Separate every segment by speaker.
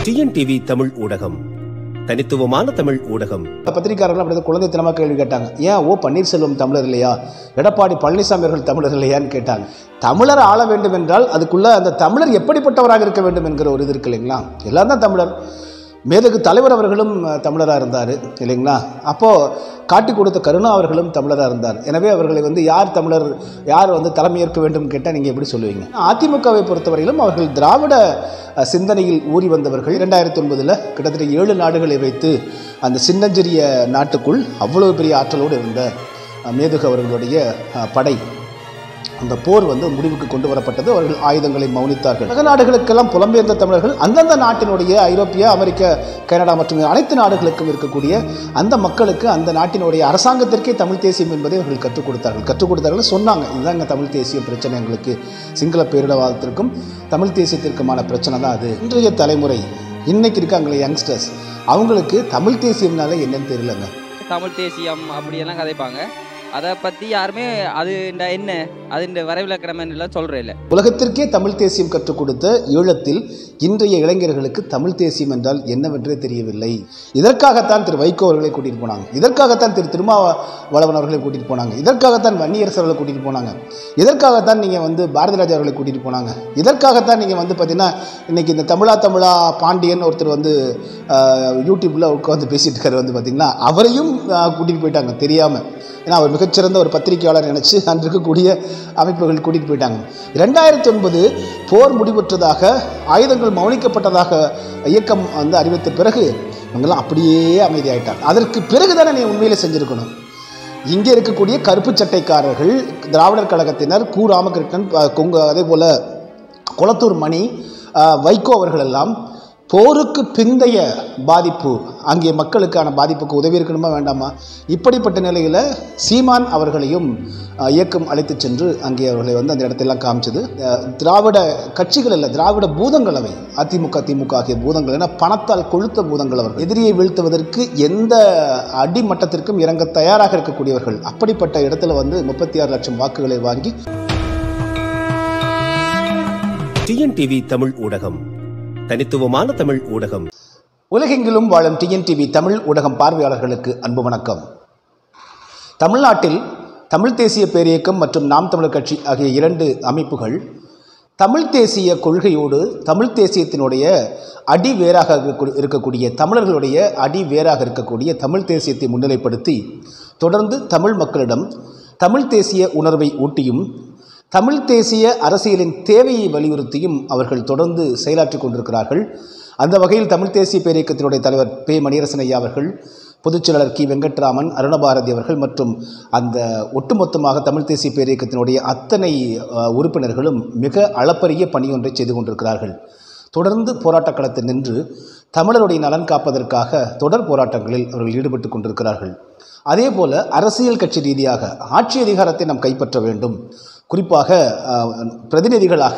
Speaker 1: TNTV Tamil ஊடகம் தனித்துவமான தமிழ் ஊடகம்
Speaker 2: பத்திரிக்காரர்கள் அப்படி குழந்தைத்தனமாக கேள்வி கேட்டாங்க ஏன் ஓ பன்னீர்செல்வம் தமிழர் இல்லையா எடப்பாடி பழனிசாமி அவர்கள் தமிழர் இல்லையான்னு கேட்டாங்க தமிழர் ஆள வேண்டும் என்றால் அதுக்குள்ள அந்த தமிழர் எப்படிப்பட்டவராக இருக்க வேண்டும் என்கிற ஒரு இது இருக்கு இல்லைங்களா எல்லாம் தான் தமிழர் மேதகு தலைவர் அவர்களும் தமிழராக இருந்தார் இல்லைங்களா அப்போது காட்டி கொடுத்த கருணா அவர்களும் தமிழராக இருந்தார் எனவே அவர்களை வந்து யார் தமிழர் யார் வந்து தலைமையேற்க வேண்டும் கேட்டால் நீங்கள் எப்படி சொல்லுவீங்க அதிமுகவை பொறுத்தவரையிலும் அவர்கள் திராவிட அஹ், சிந்தனையில் ஊறி வந்தவர்கள் இரண்டாயிரத்தி ஒன்பதில் கிட்டத்தட்ட ஏழு நாடுகளை வைத்து அந்த சின்னஞ்சிறிய நாட்டுக்குள் அவ்வளவு பெரிய ஆற்றலோடு இருந்த அஹ், மேதகு அவர்களுடைய அஹ், படை அந்த போர் வந்து முடிவுக்கு கொண்டு வரப்பட்டது அவர்கள் ஆயுதங்களை மௌனித்தார்கள் உலக நாடுகளுக்கெல்லாம் புலம்பெயர்ந்த தமிழர்கள் அந்தந்த நாட்டினுடைய ஐரோப்பிய அமெரிக்க கனடா மற்றும் அனைத்து நாடுகளுக்கும் இருக்கக்கூடிய அந்த மக்களுக்கு அந்த நாட்டினுடைய அரசாங்கத்திற்கே தமிழ் தேசியம் என்பதை அவர்கள் கற்றுக் கொடுத்தார்கள் கற்றுக் கொடுத்தார்கள் சொன்னாங்க இதுதான் எங்கள் தமிழ் தேசிய பிரச்சனை எங்களுக்கு சிங்கள பேரிடவாதத்திற்கும் தமிழ் தேசியத்திற்குமான பிரச்சனை தான் அது இன்றைய தலைமுறை இன்னைக்கு இருக்காங்களே யங்ஸ்டர்ஸ் அவங்களுக்கு தமிழ் தேசியம்னால என்னன்னு தெரியலங்க
Speaker 3: தமிழ் தேசியம் அப்படியெல்லாம் கதைப்பாங்க அதை பற்றி யாருமே அது இந்த என்ன அது இந்த வரைவிலக்கணம் எல்லாம் சொல்கிறேன் இல்லை
Speaker 2: உலகத்திற்கே தமிழ் தேசியம் கற்றுக் கொடுத்த ஈழத்தில் இன்றைய இளைஞர்களுக்கு தமிழ் தேசியம் என்றால் என்னவென்றே தெரியவில்லை இதற்காகத்தான் திரு வைகோ அவர்களை கூட்டிகிட்டு போனாங்க இதற்காகத்தான் திரு திருமாவளவன் அவர்களை கூட்டிகிட்டு போனாங்க இதற்காகத்தான் வன்னியரசு அவர்களை கூட்டிகிட்டு போனாங்க இதற்காகத்தான் நீங்கள் வந்து பாரதி ராஜா அவர்களை கூட்டிகிட்டு போனாங்க இதற்காகத்தான் நீங்கள் வந்து பார்த்தீங்கன்னா இன்றைக்கி இந்த தமிழா தமிழா பாண்டியன் ஒருத்தர் வந்து யூடியூப்பில் உட்காந்து பேசிட்டு இருக்காரு வந்து பார்த்திங்கன்னா அவரையும் கூட்டிகிட்டு போயிட்டாங்க தெரியாமல் ஏன்னா அவர் மிகச்சிறந்த ஒரு பத்திரிகையாளர் நினச்சி அன்று இருக்கக்கூடிய அமைப்புகள் கூட்டிகிட்டு போயிட்டாங்க ரெண்டாயிரத்தி ஒன்பது போர் முடிவுற்றதாக ஆயுதங்கள் மௌனிக்கப்பட்டதாக இயக்கம் வந்து அறிவித்த பிறகு இவங்கெல்லாம் அப்படியே அமைதியாயிட்டாங்க அதற்கு பிறகு தானே நீ உண்மையிலே செஞ்சுருக்கணும் இங்கே இருக்கக்கூடிய கருப்பு சட்டைக்காரர்கள் திராவிடர் கழகத்தினர் கு ராமகிருஷ்ணன் அஹ், கொங்கு அதே போல் குளத்தூர் மணி அஹ், வைகோ அவர்கள் எல்லாம் போருக்கு பிந்தைய பாதிப்பு அங்கே மக்களுக்கான பாதிப்புக்கு உதவி இருக்கணுமா வேண்டாமா இப்படிப்பட்ட நிலையில் சீமான் அவர்களையும் அஹ், இயக்கம் அழைத்துச் சென்று அங்கே அவர்களை வந்து அந்த இடத்தெல்லாம் காமிச்சது அஹ், திராவிட கட்சிகள் அல்ல திராவிட பூதங்கள் அவை அதிமுக திமுக ஆகிய பூதங்கள் என பணத்தால் கொழுத்த பூதங்கள் அவர்கள் எதிரியை வீழ்த்துவதற்கு எந்த அடிமட்டத்திற்கும் இறங்க தயாராக இருக்கக்கூடியவர்கள் அப்படிப்பட்ட இடத்துல வந்து முப்பத்தி ஆறு லட்சம் வாக்குகளை வாங்கி
Speaker 1: டிஎன்டிவி தமிழ் ஊடகம் தனித்துவமான தமிழ் ஊடகம்
Speaker 2: உலகெங்கிலும் வாழும் டிஎன்டிவி தமிழ் ஊடகம் பார்வையாளர்களுக்கு அன்பு வணக்கம் தமிழ்நாட்டில் தமிழ் தேசிய பேரியக்கம் மற்றும் நாம் தமிழர் கட்சி ஆகிய இரண்டு அமைப்புகள் தமிழ் தேசிய கொள்கையோடு தமிழ் தேசியத்தினுடைய அடி வேராக இருக்கக்கூடிய- இருக்கக்கூடிய தமிழர்களுடைய அடி வேராக இருக்கக்கூடிய தமிழ் தேசியத்தை முன்னிலைப்படுத்தி தொடர்ந்து தமிழ் மக்களிடம் தமிழ் தேசிய உணர்வை ஊட்டியும் தமிழ் தேசிய அரசியலின் தேவையை வலியுறுத்தியும் அவர்கள் தொடர்ந்து செயலாற்றிக் கொண்டிருக்கிறார்கள் அந்த வகையில் தமிழ் தேசிய பேரியக்கத்தினுடைய தலைவர் பே மணியரசன் ஐயா அவர்கள் பொதுச் செயலாளர் கி வெங்கட்ராமன் அருணபாரதி அவர்கள் மற்றும் அந்த ஒட்டுமொத்தமாக தமிழ் தேசிய பேரியக்கத்தினுடைய அத்தனை அஹ், உறுப்பினர்களும் மிக அளப்பரிய பணியொன்றை செய்து கொண்டிருக்கிறார்கள் தொடர்ந்து போராட்டக் களத்தில் நின்று தமிழருடைய நலன் காப்பதற்காக தொடர் போராட்டங்களில் அவர்கள் ஈடுபட்டு கொண்டிருக்கிறார்கள் அதே போல அரசியல் கட்சி ரீதியாக ஆட்சி அதிகாரத்தை நாம் கைப்பற்ற வேண்டும் குறிப்பாக அஹ், பிரதிநிதிகளாக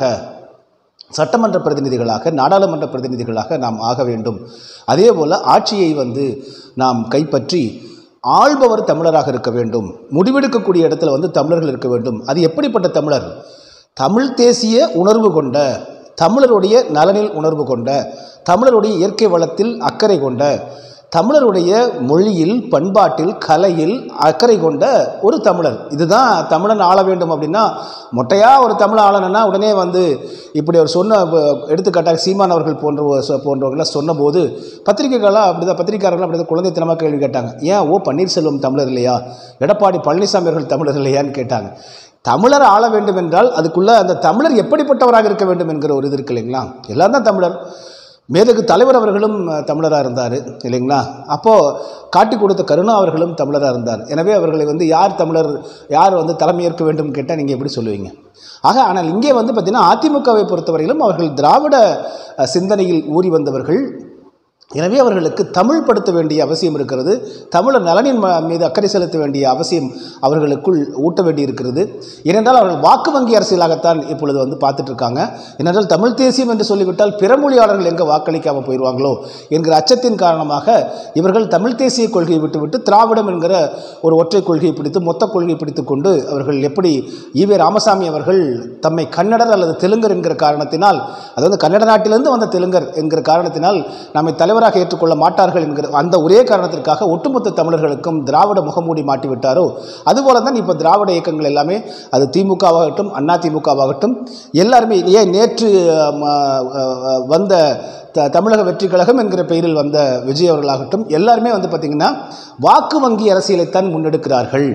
Speaker 2: சட்டமன்ற பிரதிநிதிகளாக நாடாளுமன்ற பிரதிநிதிகளாக நாம் ஆக வேண்டும் அதே போல் ஆட்சியை வந்து நாம் கைப்பற்றி ஆள்பவர் தமிழராக இருக்க வேண்டும் முடிவெடுக்கக்கூடிய இடத்துல வந்து தமிழர்கள் இருக்க வேண்டும் அது எப்படிப்பட்ட தமிழர் தமிழ் தேசிய உணர்வு கொண்ட தமிழருடைய நலனில் உணர்வு கொண்ட தமிழருடைய இயற்கை வளத்தில் அக்கறை கொண்ட தமிழருடைய மொழியில் பண்பாட்டில் கலையில் அக்கறை கொண்ட ஒரு தமிழர் இதுதான் தமிழன் ஆள வேண்டும் அப்படின்னா மொட்டையாக ஒரு தமிழ் ஆளணும்னா உடனே வந்து இப்படி அவர் சொன்ன வ- எடுத்துக்காட்டாக சீமான் அவர்கள் போன்ற சொ- போன்றவர்கள்லாம் சொன்னபோது பத்திரிகைகளாக அப்படிதான் பத்திரிகையாளர்கள் அப்படி குழந்தைத்தனமாக கேள்வி கேட்டாங்க ஏன் ஓ பன்னீர்செல்வம் தமிழர் இல்லையா எடப்பாடி பழனிசாமி அவர்கள் தமிழர் இல்லையான்னு கேட்டாங்க தமிழர் ஆள வேண்டும் என்றால் அதுக்குள்ள அந்த தமிழர் எப்படிப்பட்டவராக இருக்க வேண்டும் என்கிற ஒரு இது இருக்கு இல்லைங்களா எல்லாம் தான் தமிழர் மேதகு தலைவர் அவர்களும் தமிழராக இருந்தார் இல்லைங்களா அப்போது காட்டி கொடுத்த கருணா அவர்களும் தமிழராக இருந்தார் எனவே அவர்களை வந்து யார் தமிழர் யார் வந்து தலைமையேற்க வேண்டும் கேட்டால் நீங்கள் எப்படி சொல்லுவீங்க ஆக ஆனால் இங்கே வந்து பார்த்திங்கன்னா அதிமுகவை பொறுத்தவரையிலும் அவர்கள் திராவிட அஹ், சிந்தனையில் ஊறி வந்தவர்கள் எனவே அவர்களுக்கு தமிழ் படுத்த வேண்டிய அவசியம் இருக்கிறது தமிழர் நலனின் ம- மீது அக்கறை செலுத்த வேண்டிய அவசியம் அவர்களுக்குள் ஊட்ட வேண்டி இருக்கிறது ஏனென்றால் அவர்கள் வாக்கு வங்கி அரசியலாகத்தான் இப்பொழுது வந்து பார்த்துட்டு இருக்காங்க ஏனென்றால் தமிழ் தேசியம் என்று சொல்லிவிட்டால் பிற மொழியாளர்கள் எங்கே வாக்களிக்காமல் போயிடுவாங்களோ என்கிற அச்சத்தின் காரணமாக இவர்கள் தமிழ் தேசிய கொள்கையை விட்டுவிட்டு திராவிடம் என்கிற ஒரு ஒற்றை கொள்கையை பிடித்து மொத்த கொள்கையை பிடித்து கொண்டு அவர்கள் எப்படி ஈவே ராமசாமி அவர்கள் தம்மை கன்னடர் அல்லது தெலுங்கர் என்கிற காரணத்தினால் அதாவது கன்னட நாட்டிலிருந்து வந்த தெலுங்கர் என்கிற காரணத்தினால் நம்மை தலைவராக ஏற்றுக்கொள்ள மாட்டார்கள் என்கிற அந்த ஒரே காரணத்திற்காக ஒட்டுமொத்த தமிழர்களுக்கும் திராவிட முகமூடி மாட்டி விட்டாரோ அதுபோல தான் இப்போ திராவிட இயக்கங்கள் எல்லாமே அது திமுகவாகட்டும் அண்ணா திமுகவாகட்டும் எல்லாருமே ஏன் நேற்று ஆம், ஆ, ஆ, வந்த த தமிழக வெற்றி கழகம் என்கிற பெயரில் வந்த விஜய் அவர்களாகட்டும் எல்லாருமே வந்து பார்த்திங்கன்னா வாக்கு வங்கி அரசியலைத்தான் முன்னெடுக்கிறார்கள்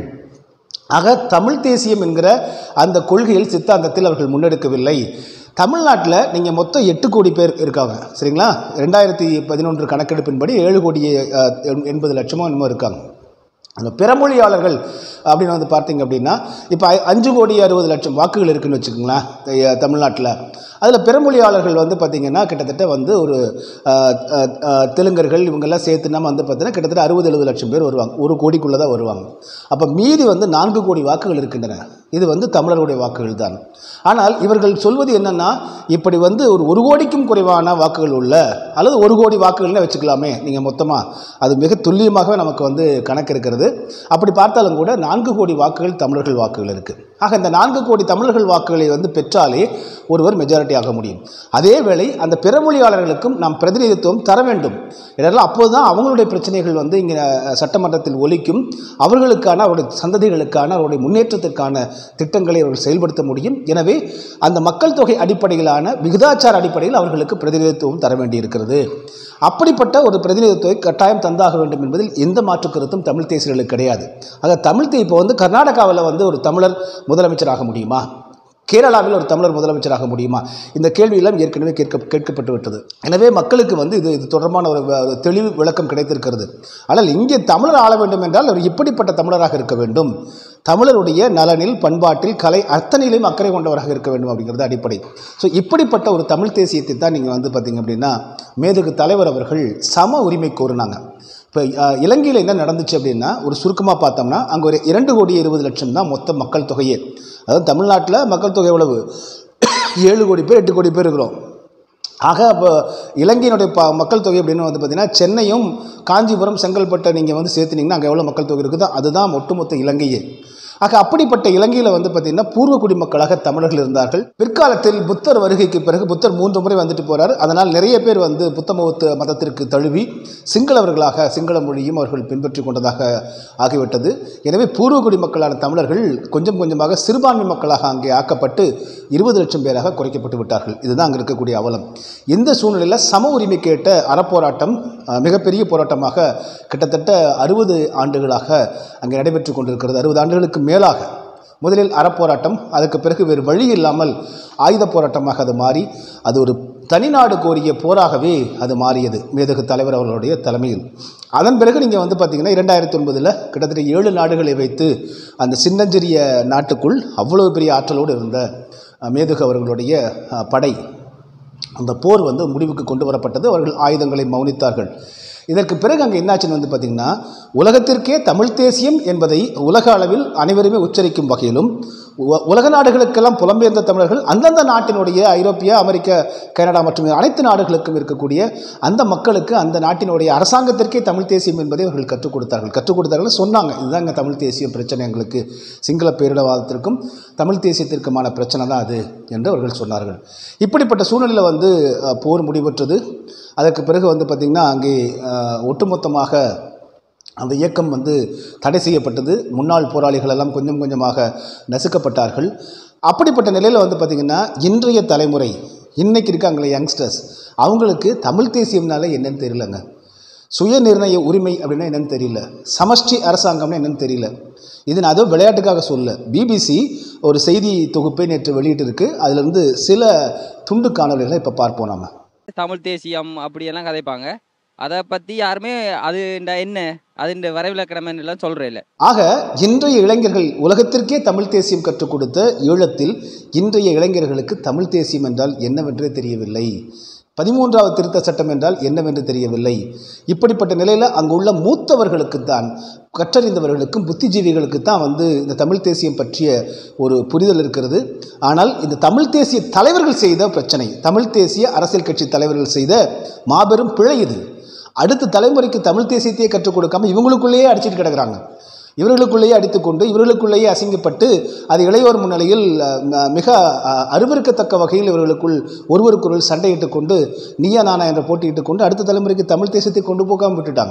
Speaker 2: ஆக தமிழ் தேசியம் என்கிற அந்த கொள்கையில் சித்தாந்தத்தில் அவர்கள் முன்னெடுக்கவில்லை தமிழ்நாட்டில் நீங்கள் மொத்தம் எட்டு கோடி பேர் இருக்காங்க சரிங்களா ரெண்டாயிரத்தி பதினொன்று கணக்கெடுப்பின்படி ஏழு கோடி அஹ், எண்பது லட்சமோ என்னமோ இருக்காங்க அந்த பிறமொழியாளர்கள் அப்படின்னு வந்து பார்த்தீங்க அப்படின்னா இப்போ ஐ- அஞ்சு கோடி அறுபது லட்சம் வாக்குகள் இருக்குன்னு வச்சுக்கோங்களேன் த- தமிழ்நாட்டில் அதில் பிறமொழியாளர்கள் வந்து பார்த்திங்கன்னா கிட்டத்தட்ட வந்து ஒரு அஹ், அஹ், அஹ், தெலுங்கர்கள் இவங்கெல்லாம் சேர்த்துனா வந்து பார்த்தீங்கன்னா கிட்டத்தட்ட அறுபது எழுபது லட்சம் பேர் வருவாங்க ஒரு கோடிக்குள்ளே தான் வருவாங்க அப்போ மீதி வந்து நான்கு கோடி வாக்குகள் இருக்கின்றன இது வந்து தமிழருடைய வாக்குகள் தான் ஆனால் இவர்கள் சொல்வது என்னன்னா இப்படி வந்து ஒரு ஒரு கோடிக்கும் குறைவான வாக்குகள் உள்ள அல்லது ஒரு கோடி வாக்குகள்னு வச்சுக்கலாமே நீங்கள் மொத்தமாக அது மிக துல்லியமாகவே நமக்கு வந்து கணக்கு இருக்கிறது அப்படி பார்த்தாலும் கூட நான்கு கோடி வாக்குகள் தமிழர்கள் வாக்குகள் இருக்குது ஆக இந்த நான்கு கோடி தமிழர்கள் வாக்குகளை வந்து பெற்றாலே ஒருவர் மெஜாரிட்டி ஆக முடியும் அதே வேளை அந்த பிறமொழியாளர்களுக்கும் நாம் பிரதிநிதித்துவம் தர வேண்டும் இதெல்லாம் அப்போது தான் அவங்களுடைய பிரச்சனைகள் வந்து இங்கே சட்டமன்றத்தில் ஒலிக்கும் அவர்களுக்கான அவருடைய சந்ததிகளுக்கான அவருடைய முன்னேற்றத்திற்கான திட்டங்களை அவர்கள் செயல்படுத்த முடியும் எனவே அந்த மக்கள் தொகை அடிப்படையிலான விகிதாச்சார அடிப்படையில் அவர்களுக்கு பிரதிநிதித்துவம் தர வேண்டியிருக்கிறது அப்படிப்பட்ட ஒரு பிரதிநிதித்துவத்தை கட்டாயம் தந்தாக வேண்டும் என்பதில் எந்த மாற்று கருத்தும் தமிழ் தேசியர்களுக்கு கிடையாது ஆக தமிழ் தே இப்போ வந்து கர்நாடகாவில் வந்து ஒரு தமிழர் முதலமைச்சராக முடியுமா கேரளாவில் ஒரு தமிழர் முதலமைச்சராக முடியுமா இந்த கேள்வியெல்லாம் ஏற்கனவே கேட்க கேட்கப்பட்டு விட்டது எனவே மக்களுக்கு வந்து இது இது தொடர்பான ஒரு வ- ஒரு தெளிவு விளக்கம் கிடைத்திருக்கிறது ஆனால் இங்கே தமிழர் ஆள வேண்டும் என்றால் அவர் இப்படிப்பட்ட தமிழராக இருக்க வேண்டும் தமிழருடைய நலனில் பண்பாட்டில் கலை அத்தனையிலும் அக்கறை கொண்டவராக இருக்க வேண்டும் அப்படிங்கிறது அடிப்படை ஸோ இப்படிப்பட்ட ஒரு தமிழ் தேசியத்தை தான் நீங்கள் வந்து பார்த்தீங்க அப்படின்னா மேதகு தலைவர் அவர்கள் சம உரிமை கோருனாங்க இப்போ இலங்கையில் என்ன நடந்துச்சு அப்படின்னா ஒரு சுருக்கமாக பார்த்தோம்னா அங்கே ஒரு இரண்டு கோடி இருபது லட்சம் தான் மொத்த மக்கள் தொகையே அதாவது தமிழ்நாட்டில் மக்கள் தொகை எவ்வளவு ஏழு கோடி பேர் எட்டு கோடி பேர் இருக்கிறோம் ஆக அப்போ இலங்கையினுடைய ப மக்கள் தொகை அப்படின்னு வந்து பார்த்திங்கன்னா சென்னையும் காஞ்சிபுரம் செங்கல்பட்டை நீங்கள் வந்து சேர்த்துனீங்கன்னா அங்கே எவ்வளோ மக்கள் தொகை இருக்குதோ அதுதான் ஒட்டுமொத்த இலங்கையே ஆக அப்படிப்பட்ட இலங்கையில் வந்து பார்த்திங்கன்னா பூர்வ குடிமக்களாக தமிழர்கள் இருந்தார்கள் பிற்காலத்தில் புத்தர் வருகைக்கு பிறகு புத்தர் மூன்று முறை வந்துட்டு போகிறார் அதனால் நிறைய பேர் வந்து புத்த மதத்து மதத்திற்கு தழுவி சிங்களவர்களாக சிங்கள மொழியும் அவர்கள் பின்பற்றி கொண்டதாக ஆகிவிட்டது எனவே பூர்வ குடிமக்களான தமிழர்கள் கொஞ்சம் கொஞ்சமாக சிறுபான்மை மக்களாக அங்கே ஆக்கப்பட்டு இருபது லட்சம் பேராக குறைக்கப்பட்டு விட்டார்கள் இதுதான் அங்கே இருக்கக்கூடிய அவலம் இந்த சூழ்நிலையில் சம உரிமை கேட்ட அறப்போராட்டம் அஹ், மிகப்பெரிய போராட்டமாக கிட்டத்தட்ட அறுபது ஆண்டுகளாக அங்கே நடைபெற்று கொண்டிருக்கிறது அறுபது ஆண்டுகளுக்கு மேலாக முதலில் அறப்போராட்டம் அதுக்கு பிறகு வேறு வழி இல்லாமல் ஆயுத போராட்டமாக அது மாறி அது ஒரு தனிநாடு கோரிய போராகவே அது மாறியது மேதகு தலைவர் அவர்களுடைய தலைமையில் அதன் பிறகு நீங்கள் வந்து பார்த்தீங்கன்னா இரண்டாயிரத்தி ஒன்பதில் கிட்டத்தட்ட ஏழு நாடுகளை வைத்து அந்த சின்னஞ்சிறிய நாட்டுக்குள் அவ்வளவு பெரிய ஆற்றலோடு இருந்த அஹ், மேதகு அவர்களுடைய அஹ், படை அந்த போர் வந்து முடிவுக்கு கொண்டு வரப்பட்டது அவர்கள் ஆயுதங்களை மௌனித்தார்கள் இதற்கு பிறகு அங்கே என்னாச்சுன்னு வந்து பார்த்திங்கன்னா உலகத்திற்கே தமிழ் தேசியம் என்பதை உலக அளவில் அனைவருமே உச்சரிக்கும் வகையிலும் உ- உலக நாடுகளுக்கெல்லாம் புலம்பெயர்ந்த தமிழர்கள் அந்தந்த நாட்டினுடைய ஐரோப்பிய அமெரிக்க கனடா மற்றும் அனைத்து நாடுகளுக்கும் இருக்கக்கூடிய அந்த மக்களுக்கு அந்த நாட்டினுடைய அரசாங்கத்திற்கே தமிழ் தேசியம் என்பதை அவர்கள் கற்றுக் கொடுத்தார்கள் கற்றுக் கொடுத்தார்கள் சொன்னாங்க இதுதான் இங்கே தமிழ் தேசியம் பிரச்சனை எங்களுக்கு சிங்கள பேரிடவாதத்திற்கும் தமிழ் தேசியத்திற்குமான பிரச்சனை தான் அது என்று அவர்கள் சொன்னார்கள் இப்படிப்பட்ட சூழ்நிலையில் வந்து அஹ், போர் முடிவுற்றது அதற்கு பிறகு வந்து பார்த்திங்கன்னா அங்கே அஹ், ஒட்டுமொத்தமாக அந்த இயக்கம் வந்து தடை செய்யப்பட்டது முன்னாள் போராளிகள் எல்லாம் கொஞ்சம் கொஞ்சமாக நசுக்கப்பட்டார்கள் அப்படிப்பட்ட நிலையில் வந்து பார்த்திங்கன்னா இன்றைய தலைமுறை இன்னைக்கு இருக்காங்களே யங்ஸ்டர்ஸ் அவங்களுக்கு தமிழ் தேசியம்னால என்னன்னு தெரியலங்க சுய நிர்ணய உரிமை அப்படின்னா என்னன்னு தெரியல சமஷ்டி அரசாங்கம்னா என்னன்னு தெரியல இது நான் அதுவும் விளையாட்டுக்காக சொல்ல பிபிசி ஒரு செய்தி தொகுப்பை நேற்று வெளியிட்டிருக்கு அதிலிருந்து சில துண்டு காணொலிகளை இப்போ பார்ப்போம் நாம
Speaker 3: தமிழ் தேசியம் அப்படியெல்லாம் கதைப்பாங்க அதை பற்றி யாருமே அது இந்த என்ன அது இந்த வரைவிலக்கணம் எல்லாம் சொல்கிறே இல்லை
Speaker 2: ஆக இன்றைய இளைஞர்கள் உலகத்திற்கே தமிழ் தேசியம் கற்றுக் கொடுத்த ஈழத்தில் இன்றைய இளைஞர்களுக்கு தமிழ் தேசியம் என்றால் என்னவென்றே தெரியவில்லை பதிமூன்றாவது திருத்த சட்டம் என்றால் என்னவென்று தெரியவில்லை இப்படிப்பட்ட நிலையில் அங்குள்ள மூத்தவர்களுக்கு தான் கற்றறிந்தவர்களுக்கும் புத்திஜீவிகளுக்கு தான் வந்து இந்த தமிழ் தேசியம் பற்றிய ஒரு புரிதல் இருக்கிறது ஆனால் இந்த தமிழ் தேசிய தலைவர்கள் செய்த பிரச்சனை தமிழ் தேசிய அரசியல் கட்சி தலைவர்கள் செய்த மாபெரும் பிழை இது அடுத்த தலைமுறைக்கு தமிழ் தேசியத்தையே கற்றுக் கொடுக்காம இவங்களுக்குள்ளேயே அடிச்சிட்டு கிடக்குறாங்க இவர்களுக்குள்ளேயே அடித்துக்கொண்டு இவர்களுக்குள்ளேயே அசிங்கப்பட்டு அது இளையோர் முன்னிலையில் அஹ், ம- மிக அஹ், அருவருக்கத்தக்க வகையில் இவர்களுக்குள் ஒருவருக்குள் சண்டையிட்டுக் கொண்டு நீயா நானா என்ற போட்டியிட்டுக் கொண்டு அடுத்த தலைமுறைக்கு தமிழ் தேசியத்தை கொண்டு போகாம விட்டுட்டாங்க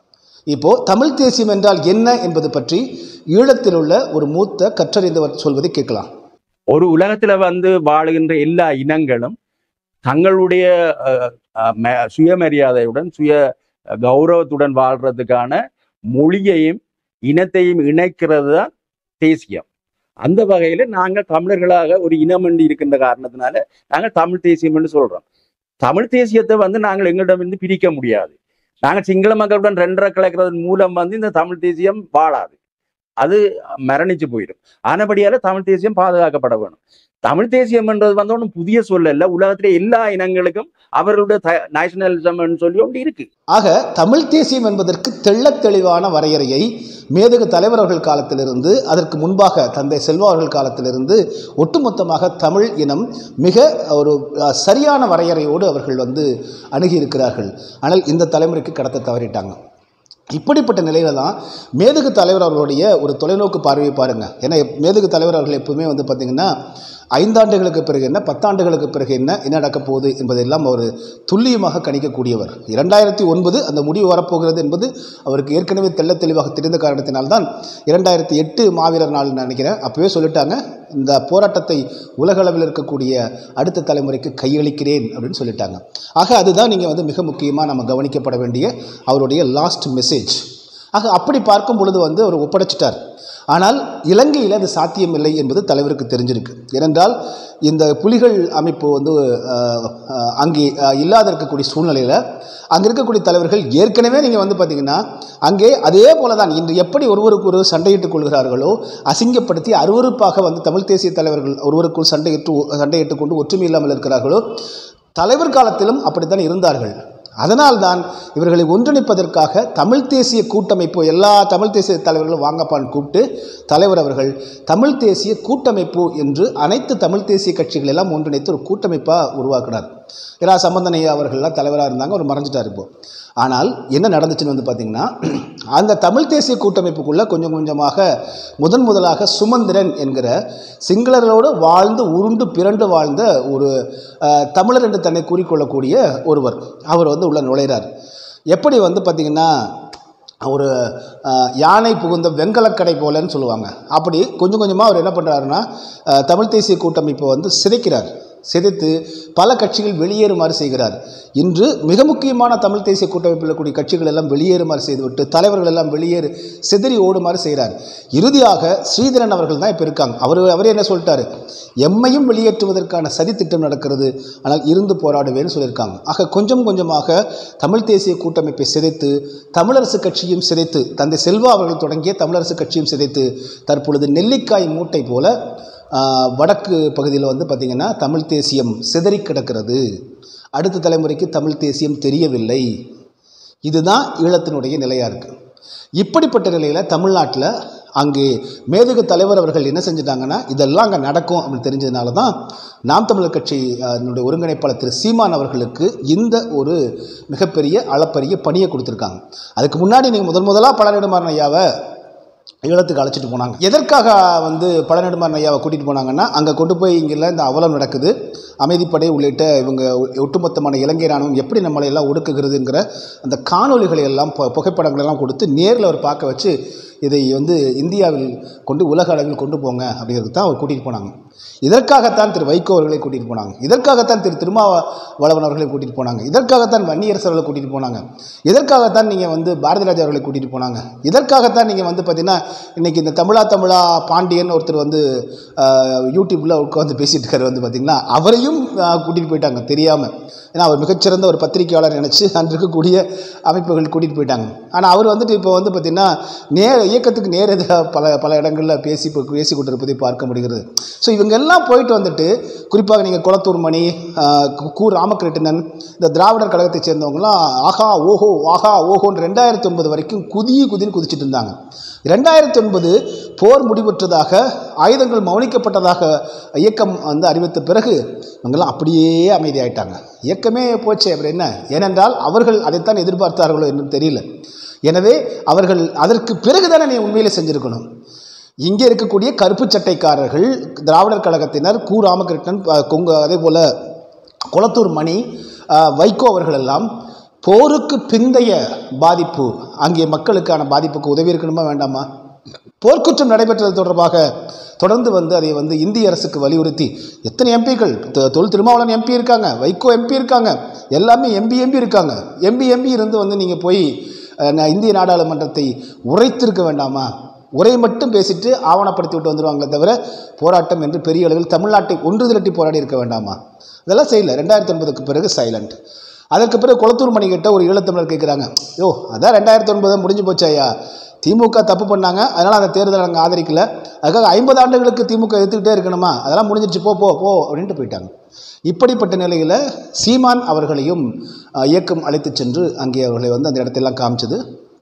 Speaker 2: இப்போ தமிழ் தேசியம் என்றால் என்ன என்பது பற்றி ஈழத்தில் உள்ள ஒரு மூத்த கற்றறிந்தவர் சொல்வதை கேட்கலாம்
Speaker 4: ஒரு உலகத்துல வந்து வாழுகின்ற எல்லா இனங்களும் தங்களுடைய அஹ், அஹ், ம- சுயமரியாதையுடன் சுய கௌரவத்துடன் வாழ்றதுக்கான மொழியையும் இனத்தையும் இணைக்கிறது தான் தேசியம் அந்த வகையில நாங்கள் தமிழர்களாக ஒரு இனம் என்று இருக்கின்ற காரணத்தினால நாங்கள் தமிழ் தேசியம் என்று சொல்றோம் தமிழ் தேசியத்தை வந்து நாங்கள் எங்களிடமிருந்து பிரிக்க முடியாது நாங்கள் சிங்கள மக்களுடன் ரெண்டரை கலக்கிறதன் மூலம் வந்து இந்த தமிழ் தேசியம் வாழாது அது மரணிச்சு போயிடும் ஆனபடியால தமிழ் தேசியம் பாதுகாக்கப்பட வேணும் தமிழ் தேசியம் என்றது வந்து ஒன்றும் புதிய சொல்லல உலகத்திலே எல்லா இனங்களுக்கும் அவர்களுடைய நேஷனலிசம் சொல்லி ஒன்று இருக்கு
Speaker 2: ஆக தமிழ் தேசியம் என்பதற்கு தெள்ளத் தெளிவான வரையறையை மேதகு தலைவர்கள் காலத்திலிருந்து அதற்கு முன்பாக தந்தை செல்வா அவர்கள் காலத்திலிருந்து ஒட்டுமொத்தமாக தமிழ் இனம் மிக ஒரு அஹ், சரியான வரையறையோடு அவர்கள் வந்து அணுகியிருக்கிறார்கள் ஆனால் இந்த தலைமுறைக்கு கடத்த தவறிட்டாங்க இப்படிப்பட்ட நிலையில தான் மேதகு தலைவர் அவர்களுடைய ஒரு தொலைநோக்கு பார்வையை பாருங்க ஏன்னா மேதகு தலைவர் அவர்கள் எப்பவுமே வந்து பார்த்தீங்கன்னா ஐந்தாண்டுகளுக்கு பிறகு என்ன பத்தாண்டுகளுக்கு பிறகு என்ன என்ன நடக்கப் போகுது என்பதெல்லாம் அவர் துல்லியமாக கணிக்கக்கூடியவர் இரண்டாயிரத்தி ஒன்பது அந்த முடிவு வரப்போகிறது என்பது அவருக்கு ஏற்கனவே தெள்ள தெளிவாக தெரிந்த காரணத்தினால்தான் இரண்டாயிரத்தி எட்டு மாவீரர் நாள் நினைக்கிறேன் அப்பவே சொல்லிட்டாங்க இந்த போராட்டத்தை உலக அளவில் இருக்கக்கூடிய அடுத்த தலைமுறைக்கு கையளிக்கிறேன் அப்படின்னு சொல்லிட்டாங்க ஆக அதுதான் நீங்கள் வந்து மிக முக்கியமாக நம்ம கவனிக்கப்பட வேண்டிய அவருடைய லாஸ்ட் மெசேஜ் ஆக அப்படி பார்க்கும் பொழுது வந்து அவர் ஒப்படைச்சிட்டார் ஆனால் இலங்கையில் அது சாத்தியமில்லை என்பது தலைவருக்கு தெரிஞ்சிருக்கு ஏனென்றால் இந்த புலிகள் அமைப்பு வந்து அஹ், அஹ், அங்கே அஹ், இல்லாத இருக்கக்கூடிய சூழ்நிலையில் அங்கே இருக்கக்கூடிய தலைவர்கள் ஏற்கனவே நீங்கள் வந்து பார்த்தீங்கன்னா அங்கே அதே போல தான் இன்று எப்படி ஒருவருக்கு ஒரு சண்டையிட்டுக் கொள்கிறார்களோ அசிங்கப்படுத்தி அருவருப்பாக வந்து தமிழ் தேசிய தலைவர்கள் ஒருவருக்குள் சண்டையிட்டு சண்டையிட்டுக் கொண்டு ஒற்றுமை இல்லாமல் இருக்கிறார்களோ தலைவர் காலத்திலும் அப்படித்தான் இருந்தார்கள் அதனால்தான் இவர்களை ஒன்றிணைப்பதற்காக தமிழ் தேசிய கூட்டமைப்பு எல்லா தமிழ் தேசிய தலைவர்களும் வாங்கப்பான் கூப்பிட்டு தலைவர் அவர்கள் தமிழ் தேசிய கூட்டமைப்பு என்று அனைத்து தமிழ் தேசிய கட்சிகள் எல்லாம் ஒன்றிணைத்து ஒரு கூட்டமைப்பாக உருவாக்கினார் இரா சம்பந்தனையா அவர்கள்லாம் தலைவராக இருந்தாங்க அவர் மறைஞ்சிட்டார் இப்போ ஆனால் என்ன நடந்துச்சுன்னு வந்து பார்த்திங்கன்னா அந்த தமிழ் தேசிய கூட்டமைப்புக்குள்ளே கொஞ்சம் கொஞ்சமாக முதன் முதலாக சுமந்திரன் என்கிற சிங்களர்களோடு வாழ்ந்து உருண்டு பிறண்டு வாழ்ந்த ஒரு அஹ், தமிழர் என்று தன்னை கூறிக்கொள்ளக்கூடிய ஒருவர் அவர் வந்து உள்ள நுழைகிறார் எப்படி வந்து பார்த்திங்கன்னா ஒரு அஹ், யானை புகுந்த வெங்கலக்கடை போலன்னு சொல்லுவாங்க அப்படி கொஞ்சம் கொஞ்சமாக அவர் என்ன பண்ணுறாருன்னா அஹ், தமிழ் தேசிய கூட்டமைப்பை வந்து சிதைக்கிறார் சிதைத்து பல கட்சிகள் வெளியேறுமாறு செய்கிறார் இன்று மிக முக்கியமான தமிழ் தேசிய கூட்டமைப்பில் இருக்கக்கூடிய கட்சிகள் எல்லாம் வெளியேறுமாறு செய்துவிட்டு தலைவர்கள் எல்லாம் வெளியேறு சிதறி ஓடுமாறு செய்கிறார் இறுதியாக ஸ்ரீதரன் அவர்கள் தான் இப்போ இருக்காங்க அவர் அவரே என்ன சொல்லிட்டாரு எம்மையும் வெளியேற்றுவதற்கான சதி திட்டம் நடக்கிறது ஆனால் இருந்து போராடுவேன்னு சொல்லியிருக்காங்க ஆக கொஞ்சம் கொஞ்சமாக தமிழ் தேசிய கூட்டமைப்பை சிதைத்து தமிழரசு கட்சியும் சிதைத்து தந்தை செல்வா அவர்கள் தொடங்கிய தமிழரசு கட்சியும் சிதைத்து தற்பொழுது நெல்லிக்காய் மூட்டை போல ஆஹ், வடக்கு பகுதியில் வந்து பார்த்திங்கன்னா தமிழ் தேசியம் சிதறி கிடக்கிறது அடுத்த தலைமுறைக்கு தமிழ் தேசியம் தெரியவில்லை இதுதான் ஈழத்தினுடைய நிலையாக இருக்குது இப்படிப்பட்ட நிலையில் தமிழ்நாட்டில் அங்கே மேதகு தலைவர் அவர்கள் என்ன செஞ்சிட்டாங்கன்னா இதெல்லாம் அங்கே நடக்கும் அப்படின்னு தெரிஞ்சதுனால தான் நாம் தமிழர் கட்சி அஹ், னுடைய ஒருங்கிணைப்பாளர் திரு சீமான் அவர்களுக்கு இந்த ஒரு மிகப்பெரிய அளப்பரிய பணியை கொடுத்துருக்காங்க அதுக்கு முன்னாடி நீங்கள் முதன் முதலாக பழனிடுமாறன் ஐயாவை ஈழத்துக்கு அழைச்சிட்டு போனாங்க எதற்காக வந்து பழநெடுமாறன் ஐயாவை கூட்டிகிட்டு போனாங்கன்னா அங்கே கொண்டு போய் இங்கெல்லாம் இந்த அவலம் நடக்குது அமைதிப்படை உள்ளிட்ட இவங்க ஒ- ஒட்டுமொத்தமான இலங்கை ராணுவம் எப்படி நம்மளை எல்லாம் ஒடுக்குகிறதுங்கிற அந்த காணொளிகளை எல்லாம் பு- புகைப்படங்கள் எல்லாம் கொடுத்து நேரில் அவர் பார்க்க வச்சு இதை வந்து இந்தியாவில் கொண்டு உலக அளவில் கொண்டு போங்க அப்படிங்கிறது தான் அவர் கூட்டிகிட்டு போனாங்க இதற்காகத்தான் திரு வைகோ அவர்களை கூட்டிகிட்டு போனாங்க இதற்காகத்தான் திரு திருமாவளவன் அவர்களை கூட்டிகிட்டு போனாங்க இதற்காகத்தான் வன்னியரசு அவர்களை கூட்டிகிட்டு போனாங்க இதற்காகத்தான் நீங்கள் வந்து பாரதிராஜா அவர்களை கூட்டிகிட்டு போனாங்க இதற்காகத்தான் நீங்கள் வந்து பார்த்தீங்கன்னா இன்னைக்கு இந்த தமிழா தமிழா பாண்டியன் ஒருத்தர் வந்து ஆஹ், யூடியூப்ல உட்காந்து பேசிட்டு இருக்காரு வந்து பார்த்தீங்கன்னா அவரையும் கூட்டிகிட்டு போயிட்டாங்க தெரியாமல் ஏன்னா அவர் மிகச்சிறந்த ஒரு பத்திரிகையாளர் நினச்சி அன்று இருக்கக்கூடிய அமைப்புகள் கூட்டிகிட்டு போயிட்டாங்க ஆனால் அவர் வந்துட்டு இப்போ வந்து பார்த்திங்கன்னா நேர இயக்கத்துக்கு நேர் எதிராக பல பல இடங்களில் பேசி இப்போ பேசி கொண்டிருப்பதை பார்க்க முடிகிறது ஸோ இவங்க எல்லாம் போயிட்டு வந்துட்டு குறிப்பாக நீங்கள் குளத்தூர் மணி ஆஹ், கு- கு ராமகிருஷ்ணன் இந்த திராவிடர் கழகத்தை சேர்ந்தவங்களாம் ஆஹா ஓஹோ ஆஹா ஓஹோன்னு ரெண்டாயிரத்தி ஒன்பது வரைக்கும் குதி குதின்னு குதிச்சிட்டு இருந்தாங்க ரெண்டாயிரத்தி ஒன்பது போர் முடிவுற்றதாக ஆயுதங்கள் மௌனிக்கப்பட்டதாக இயக்கம் வந்து அறிவித்த பிறகு இவங்கெல்லாம் அப்படியே அமைதியாயிட்டாங்க இயக்கமே போச்சு அப்புறம் என்ன ஏனென்றால் அவர்கள் அதைத்தான் எதிர்பார்த்தார்களோ என்னன்னு தெரியல எனவே அவர்கள் அதற்கு பிறகுதானே நீ உண்மையிலே செஞ்சிருக்கணும் இங்கே இருக்கக்கூடிய கருப்பு சட்டைக்காரர்கள் திராவிடர் கழகத்தினர் கு ராமகிருஷ்ணன் ப- கொங்கு அதே போல் குளத்தூர் மணி ஆஹ், வைகோ அவர்கள் எல்லாம் போருக்கு பிந்தைய பாதிப்பு அங்கே மக்களுக்கான பாதிப்புக்கு உதவி இருக்கணுமா வேண்டாமா போர்க்குற்றம் நடைபெற்றது தொடர்பாக தொடர்ந்து வந்து அதை வந்து இந்திய அரசுக்கு வலியுறுத்தி எத்தனை எம்பிக்கள் தொல் திருமாவளவன் எம்பி இருக்காங்க வைகோ எம்பி இருக்காங்க எல்லாமே எம்பி எம்பி இருக்காங்க எம்பி எம்பி இருந்து வந்து நீங்கள் போய் அஹ், ந- இந்திய நாடாளுமன்றத்தை உரைத்திருக்க வேண்டாமா உரை மட்டும் பேசிட்டு ஆவணப்படுத்தி விட்டு வந்துடுவாங்களே தவிர போராட்டம் என்று பெரிய அளவில் தமிழ்நாட்டை ஒன்று திரட்டி போராடி இருக்க வேண்டாமா அதெல்லாம் செய்யல ரெண்டாயிரத்தி ஒன்பதுக்கு பிறகு சைலண்ட் அதற்கு பிறகு குளத்தூர் மணி கிட்ட ஒரு ஈழத்தமிழர் கேட்குறாங்க யோ அதான் ரெண்டாயிரத்தி ஒன்பது முடிஞ்சு போச்சு ஐயா திமுக தப்பு பண்ணாங்க அதனால் அந்த தேர்தலை நாங்கள் ஆதரிக்கல அதுக்காக ஐம்பது ஆண்டுகளுக்கு திமுக எதிர்த்துக்கிட்டே இருக்கணுமா அதெல்லாம் முடிஞ்சிருச்சு போ போ போ அப்படின்ட்டு போயிட்டாங்க இப்படிப்பட்ட நிலையில் சீமான் அவர்களையும் அஹ், இயக்கம் அழைத்து சென்று அங்கே அவர்களை வந்து அந்த இடத்தெல்லாம் காமிச்சது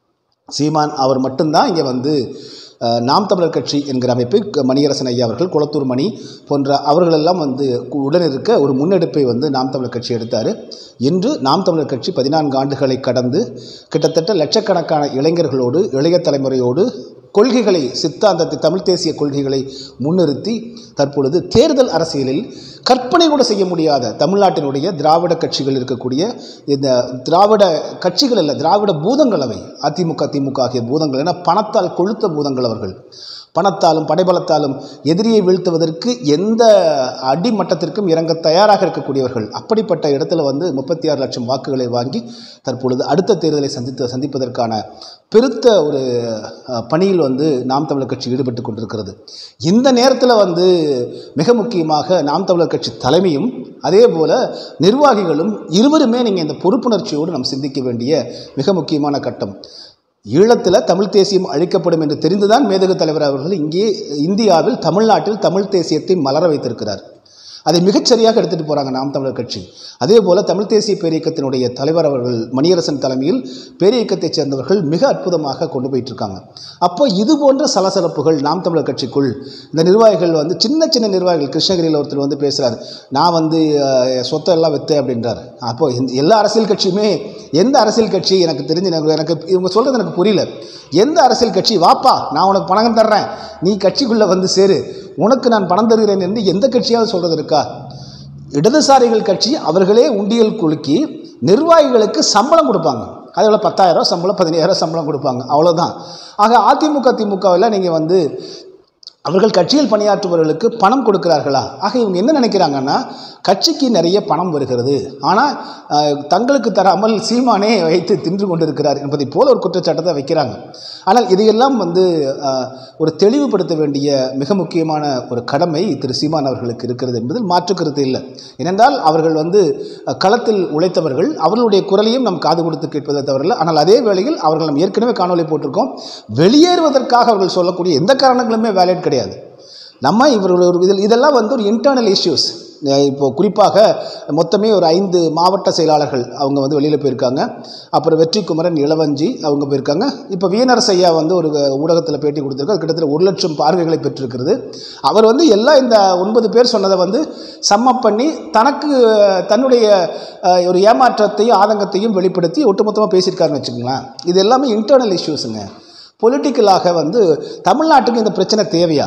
Speaker 2: சீமான் அவர் மட்டும்தான் இங்கே வந்து அஹ், நாம் தமிழர் கட்சி என்கிற அமைப்பு க- மணியரசன் ஐயா அவர்கள் குளத்தூர் மணி போன்ற அவர்களெல்லாம் வந்து கு- உடனிருக்க ஒரு முன்னெடுப்பை வந்து நாம் தமிழர் கட்சி எடுத்தார் இன்று நாம் தமிழர் கட்சி பதினான்கு ஆண்டுகளை கடந்து கிட்டத்தட்ட லட்சக்கணக்கான இளைஞர்களோடு இளைய தலைமுறையோடு கொள்கைகளை சித்தாந்தத்தை தமிழ் தேசிய கொள்கைகளை முன்னிறுத்தி தற்பொழுது தேர்தல் அரசியலில் கற்பனை கூட செய்ய முடியாத தமிழ்நாட்டினுடைய திராவிட கட்சிகள் இருக்கக்கூடிய இந்த திராவிட கட்சிகள் அல்ல திராவிட பூதங்கள் அவை அதிமுக திமுக ஆகிய பூதங்கள் என பணத்தால் கொழுத்த பூதங்கள் அவர்கள் பணத்தாலும் படைபலத்தாலும் எதிரியை வீழ்த்துவதற்கு எந்த அடிமட்டத்திற்கும் இறங்க தயாராக இருக்கக்கூடியவர்கள் அப்படிப்பட்ட இடத்துல வந்து முப்பத்தி ஆறு லட்சம் வாக்குகளை வாங்கி தற்பொழுது அடுத்த தேர்தலை சந்தித்து சந்திப்பதற்கான பெருத்த ஒரு அஹ், பணியில் வந்து நாம் தமிழர் கட்சி ஈடுபட்டு கொண்டிருக்கிறது இந்த நேரத்தில் வந்து மிக முக்கியமாக நாம் தமிழர் கட்சி தலைமையும் அதே போல் நிர்வாகிகளும் இருவருமே நீங்கள் இந்த பொறுப்புணர்ச்சியோடு நாம் சிந்திக்க வேண்டிய மிக முக்கியமான கட்டம் ஈழத்தில் தமிழ் தேசியம் அழிக்கப்படும் என்று தெரிந்துதான் மேதகு தலைவர் அவர்கள் இங்கே இந்தியாவில் தமிழ்நாட்டில் தமிழ் தேசியத்தை மலர வைத்திருக்கிறார் அதை மிகச்சரியாக எடுத்துகிட்டு போகிறாங்க நாம் தமிழர் கட்சி அதே போல் தமிழ் தேசிய பேரியக்கத்தினுடைய தலைவர் அவர்கள் மணியரசன் தலைமையில் பேரியக்கத்தைச் சேர்ந்தவர்கள் மிக அற்புதமாக கொண்டு போயிட்டு இருக்காங்க அப்போ இது போன்ற சலசலப்புகள் நாம் தமிழர் கட்சிக்குள் இந்த நிர்வாகிகள் வந்து சின்ன சின்ன நிர்வாகிகள் கிருஷ்ணகிரியில் ஒருத்தர் வந்து பேசுகிறார் நான் வந்து அஹ், சொத்தை எல்லாம் விற்றேன் அப்படின்றார் அப்போ இந்த எல்லா அரசியல் கட்சியுமே எந்த அரசியல் கட்சி எனக்கு தெரிஞ்சு எனக்கு எனக்கு இவங்க சொல்கிறது எனக்கு புரியல எந்த அரசியல் கட்சி வாப்பா நான் உனக்கு பணம் தர்றேன் நீ கட்சிக்குள்ளே வந்து சேரு உனக்கு நான் பணம் தருகிறேன் என்று எந்த கட்சியாவது சொல்கிறது இருக்கா இடதுசாரிகள் கட்சி அவர்களே உண்டியல் குலுக்கி நிர்வாகிகளுக்கு சம்பளம் கொடுப்பாங்க அதில் பத்தாயிரம் சம்பளம் பதினாயிரம் சம்பளம் கொடுப்பாங்க அவ்வளோதான் ஆக அதிமுக திமுகவில் நீங்கள் வந்து அவர்கள் கட்சியில் பணியாற்றுபவர்களுக்கு பணம் கொடுக்கிறார்களா ஆக இவங்க என்ன நினைக்கிறாங்கன்னா கட்சிக்கு நிறைய பணம் வருகிறது ஆனால் அஹ், தங்களுக்கு தராமல் சீமானே வைத்து தின்று கொண்டிருக்கிறார் என்பதை போல ஒரு குற்றச்சாட்டத்தை வைக்கிறாங்க ஆனால் இதையெல்லாம் வந்து அஹ், ஒரு தெளிவுபடுத்த வேண்டிய மிக முக்கியமான ஒரு கடமை திரு சீமான் அவர்களுக்கு இருக்கிறது என்பதில் மாற்று கருத்து இல்லை ஏனென்றால் அவர்கள் வந்து அஹ், களத்தில் உழைத்தவர்கள் அவர்களுடைய குரலையும் நம் காது கொடுத்து கேட்பதை தவறில்லை ஆனால் அதே வேளையில் அவர்கள் நம்ம ஏற்கனவே காணொலி போட்டிருக்கோம் வெளியேறுவதற்காக அவர்கள் சொல்லக்கூடிய எந்த காரணங்களுமே வேலிட் கிடையாது நம்ம இவர்கள் ஒரு இதில் இதெல்லாம் வந்து ஒரு இன்டர்னல் இஷ்யூஸ் இப்போ குறிப்பாக மொத்தமே ஒரு ஐந்து மாவட்ட செயலாளர்கள் அவங்க வந்து வெளியில் போயிருக்காங்க அப்புறம் வெற்றி குமரன் இளவஞ்சி அவங்க போயிருக்காங்க இப்போ வீணரசு ஐயா வந்து ஒரு ஊடகத்தில் பேட்டி கொடுத்துருக்காரு கிட்டத்தட்ட ஒரு லட்சம் பார்வைகளை பெற்றிருக்கிறது அவர் வந்து எல்லா இந்த ஒன்பது பேர் சொன்னதை வந்து சம்மப் பண்ணி தனக்கு தன்னுடைய அஹ், ஒரு ஏமாற்றத்தையும் ஆதங்கத்தையும் வெளிப்படுத்தி ஒட்டுமொத்தமாக பேசியிருக்காருன்னு வச்சுக்கோங்களேன் இது எல்லாமே இன்டர்னல் இஷ்யூஸுங்க பொலிட்டிக்கலாக வந்து தமிழ்நாட்டுக்கு இந்த பிரச்சனை தேவையா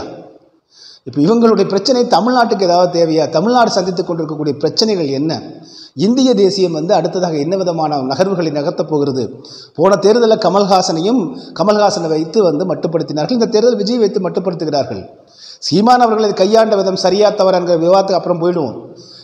Speaker 2: இப்போ இவங்களுடைய பிரச்சனை தமிழ்நாட்டுக்கு ஏதாவது தேவையா தமிழ்நாடு சந்தித்துக் கொண்டிருக்கக்கூடிய பிரச்சனைகள் என்ன இந்திய தேசியம் வந்து அடுத்ததாக என்ன விதமான நகர்வுகளை நகர்த்தப் போகிறது போன தேர்தலில் கமல்ஹாசனையும் கமல்ஹாசனை வைத்து வந்து மட்டுப்படுத்தினார்கள் இந்த தேர்தல் விஜய் வைத்து மட்டுப்படுத்துகிறார்கள் சீமான் அவர்களை கையாண்ட விதம் சரியா தவறு என்கிற விவாதத்துக்கு அப்புறம் போயிடுவோம்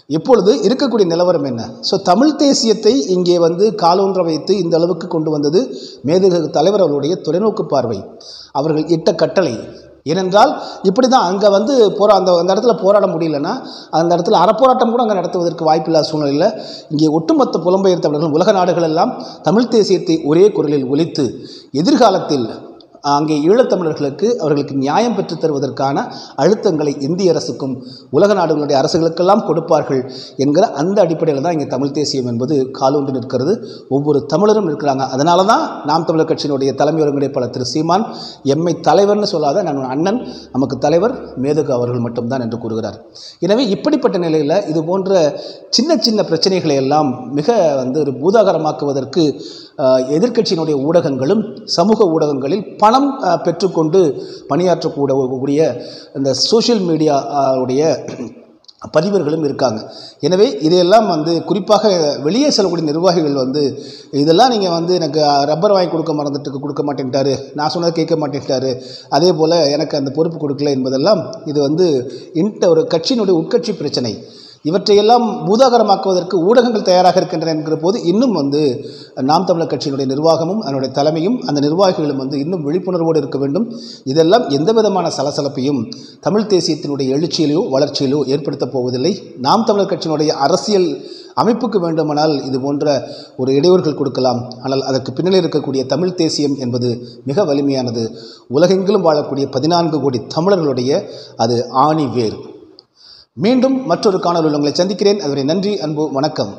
Speaker 2: இப்பொழுது இருக்கக்கூடிய நிலவரம் என்ன ஸோ தமிழ் தேசியத்தை இங்கே வந்து காலூன்ற வைத்து இந்த அளவுக்கு கொண்டு வந்தது மேதகு தலைவர் அவர்களுடைய தொலைநோக்கு பார்வை அவர்கள் இட்ட கட்டளை ஏனென்றால் இப்படி தான் அங்கே வந்து போரா அந்த அந்த இடத்துல போராட முடியலன்னா அந்த இடத்துல அறப்போராட்டம் கூட அங்கே நடத்துவதற்கு வாய்ப்பில்லாத சூழ்நிலையில் இங்கே ஒட்டுமொத்த புலம்பெயர்ந்தவர்கள் உலக நாடுகள் எல்லாம் தமிழ் தேசியத்தை ஒரே குரலில் ஒலித்து எதிர்காலத்தில் அங்கே ஈழத்தமிழர்களுக்கு அவர்களுக்கு நியாயம் பெற்றுத் தருவதற்கான அழுத்தங்களை இந்திய அரசுக்கும் உலக நாடுகளுடைய அரசுகளுக்கெல்லாம் கொடுப்பார்கள் என்கிற அந்த அடிப்படையில் தான் இங்கே தமிழ் தேசியம் என்பது காலூன்றி நிற்கிறது ஒவ்வொரு தமிழரும் இருக்கிறாங்க அதனால தான் நாம் தமிழர் கட்சியினுடைய தலைமை ஒருங்கிணைப்பாளர் திரு சீமான் எம்மை தலைவர்னு சொல்லாத நான் அண்ணன் நமக்கு தலைவர் மேதகு அவர்கள் மட்டும்தான் என்று கூறுகிறார் எனவே இப்படிப்பட்ட நிலையில் இது போன்ற சின்ன சின்ன பிரச்சனைகளை எல்லாம் மிக வந்து ஒரு பூதாகரமாக்குவதற்கு அஹ், எதிர்க்கட்சியினுடைய ஊடகங்களும் சமூக ஊடகங்களில் பணம் அஹ், பெற்றுக்கொண்டு பணியாற்றக்கூடிய இந்த சோஷியல் மீடியா அஹ், உடைய பதிவர்களும் இருக்காங்க எனவே இதையெல்லாம் வந்து குறிப்பாக வெளியே செல்லக்கூடிய நிர்வாகிகள் வந்து இதெல்லாம் நீங்கள் வந்து எனக்கு ரப்பர் வாங்கி கொடுக்க மறந்துட்டு கொடுக்க மாட்டேன்ட்டாரு நான் சொன்னதை கேட்க மாட்டேன்ட்டாரு அதே போல் எனக்கு அந்த பொறுப்பு கொடுக்கல என்பதெல்லாம் இது வந்து இன்ட ஒரு கட்சியினுடைய உட்கட்சி பிரச்சனை இவற்றையெல்லாம் பூதாகரமாக்குவதற்கு ஊடகங்கள் தயாராக இருக்கின்றன என்கிற போது இன்னும் வந்து நாம் தமிழர் கட்சியினுடைய நிர்வாகமும் அதனுடைய தலைமையும் அந்த நிர்வாகிகளும் வந்து இன்னும் விழிப்புணர்வோடு இருக்க வேண்டும் இதெல்லாம் எந்த விதமான சலசலப்பையும் தமிழ் தேசியத்தினுடைய எழுச்சியிலோ வளர்ச்சியிலோ ஏற்படுத்தப் போவதில்லை நாம் தமிழர் கட்சியினுடைய அரசியல் அமைப்புக்கு வேண்டுமானால் இது போன்ற ஒரு இடையூறுகள் கொடுக்கலாம் ஆனால் அதற்கு பின்னில் இருக்கக்கூடிய தமிழ் தேசியம் என்பது மிக வலிமையானது உலகெங்கிலும் வாழக்கூடிய பதினான்கு கோடி தமிழர்களுடைய அது ஆணி வேர் மீண்டும் மற்றொரு காணொலியில் உங்களை சந்திக்கிறேன் அதுவரை நன்றி அன்பு வணக்கம்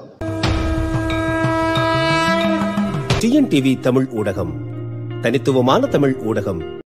Speaker 1: டிஎன்டிவி தமிழ் ஊடகம் தனித்துவமான தமிழ் ஊடகம்